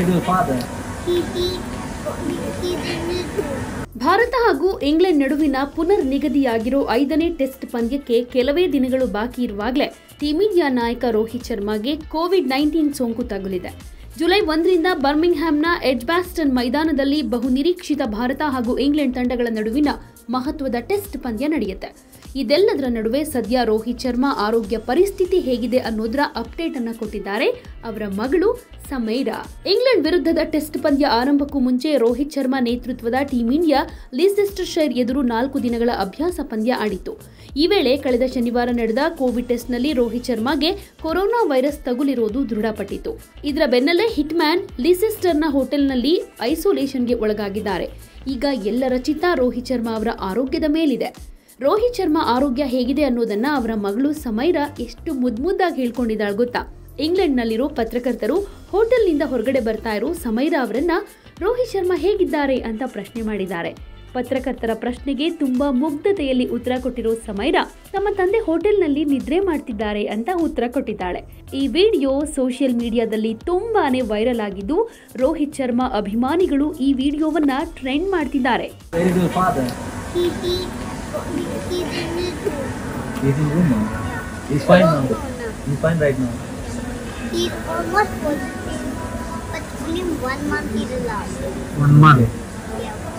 is your father? He, he, he, he's in his room. Bharat ಹಾಗೂ England ನಡುವಿನ ಪುನರ್ ನಿಗದಿಯಾಗಿರೋ ಐದನೇ ಟೆಸ್ಟ್ ಪಂದ್ಯಕ್ಕೆ ಕೆಲವೇ ದಿನಗಳು ಬಾಕಿ ಇರುವಾಗಲೇ ಟೀಂ ಇಂಡಿಯಾ ನಾಯಕ ರೋಹಿತ್ ಶರ್ಮಾಗೆ ಕೋವಿಡ್ ನೈನ್ಟೀನ್ ಸೋಂಕು ತಗುಲಿದೆ ಜುಲೈ ಒಂದರಿಂದ ಬರ್ಮಿಂಗ್ಹ್ಯಾಮ್ನ ಎಡ್ಜ್ಬಾಸ್ಟನ್ ಮೈದಾನದಲ್ಲಿ ಬಹುನಿರೀಕ್ಷಿತ ಭಾರತ ಹಾಗೂ ಇಂಗ್ಲೆಂಡ್ ತಂಡಗಳ ನಡುವಿನ ಮಹತ್ವದ ಟೆಸ್ಟ್ ಪಂದ್ಯ ನಡೆಯುತ್ತೆ ಇದೆಲ್ಲದರ ನಡುವೆ ಸದ್ಯ ರೋಹಿತ್ ಶರ್ಮಾ ಆರೋಗ್ಯ ಪರಿಸ್ಥಿತಿ ಹೇಗಿದೆ ಅನ್ನೋದರ ಅಪ್ಡೇಟ್ ಅನ್ನ ಕೊಟ್ಟಿದ್ದಾರೆ ಅವರ ಮಗಳು ಸಮೈರಾ ಇಂಗ್ಲೆಂಡ್ ವಿರುದ್ಧದ ಟೆಸ್ಟ್ ಪಂದ್ಯ ಆರಂಭಕ್ಕೂ ಮುಂಚೆ ರೋಹಿತ್ ಶರ್ಮಾ ನೇತೃತ್ವದ ಟೀಂ ಇಂಡಿಯಾ ಲೀಸೆಸ್ಟರ್ಶೈರ್ ಎದುರು ನಾಲ್ಕು ದಿನಗಳ ಅಭ್ಯಾಸ ಪಂದ್ಯ ಆಡಿತು ಈ ವೇಳೆ ಕಳೆದ ಶನಿವಾರ ನಡೆದ ಕೋವಿಡ್ ಟೆಸ್ಟ್ನಲ್ಲಿ ರೋಹಿತ್ ಶರ್ಮಾಗೆ ಕೊರೋನಾ ವೈರಸ್ ತಗುಲಿರುವುದು ದೃಢಪಟ್ಟಿತು ಇದರ ಬೆನ್ನಲ್ಲೇ ಹಿಟ್ಮ್ಯಾನ್ ಲೀಸೆಸ್ಟರ್ನ ಹೋಟೆಲ್ನಲ್ಲಿ ಐಸೋಲೇಷನ್ಗೆ ಒಳಗಾಗಿದ್ದಾರೆ ಈಗ ಎಲ್ಲರ ಚಿತ್ತ ರೋಹಿತ್ ಶರ್ಮಾ ಅವರ ಆರೋಗ್ಯದ ಮೇಲಿದೆ ರೋಹಿತ್ ಶರ್ಮಾ ಆರೋಗ್ಯ ಹೇಗಿದೆ ಅನ್ನೋದನ್ನ ಅವರ ಮಗಳು ಸಮೈರಾ ಎಷ್ಟು ಮುದ್ದಾಗಿ ಹೇಳ್ಕೊಂಡಿದ್ದಾಳೆ ಗೊತ್ತಾ ಇಂಗ್ಲೆಂಡ್ನಲ್ಲಿರೋ ಪತ್ರಕರ್ತರು ಹೋಟೆಲ್ನಿಂದ ಹೊರಗಡೆ ಬರ್ತಾ ಇರೋ ಸಮೈರಾ ಅವರನ್ನ ರೋಹಿತ್ ಶರ್ಮಾ ಹೇಗಿದ್ದಾರೆ ಅಂತ ಪ್ರಶ್ನೆ ಮಾಡಿದ್ದಾರೆ ಪತ್ರಕರ್ತರ ಪ್ರಶ್ನೆಗೆ ತುಂಬಾ ಮುಗ್ಧತೆಯಲ್ಲಿ ಉತ್ತರ ಕೊಟ್ಟಿರೋ ಸಮೈರಾ ತಮ್ಮ ತಂದೆ ಹೋಟೆಲ್ನಲ್ಲಿ ನಿದ್ರೆ ಮಾಡ್ತಿದ್ದಾರೆ ಅಂತ ಉತ್ತರ ಕೊಟ್ಟಿದ್ದಾಳೆ ಈ ವಿಡಿಯೋ ಸೋಷಿಯಲ್ ಮೀಡಿಯಾದಲ್ಲಿ ತುಂಬಾನೇ ವೈರಲ್ ಆಗಿದ್ದು ರೋಹಿತ್ ಶರ್ಮಾ ಅಭಿಮಾನಿಗಳು ಈ ವಿಡಿಯೋವನ್ನ ಟ್ರೆಂಡ್ ಮಾಡ್ತಿದ್ದಾರೆ Where is your father? He, he, he's in his room. He's in room now. He's fine now. Corona. He's fine right now. He's almost positive, but only one month is allowed. One month.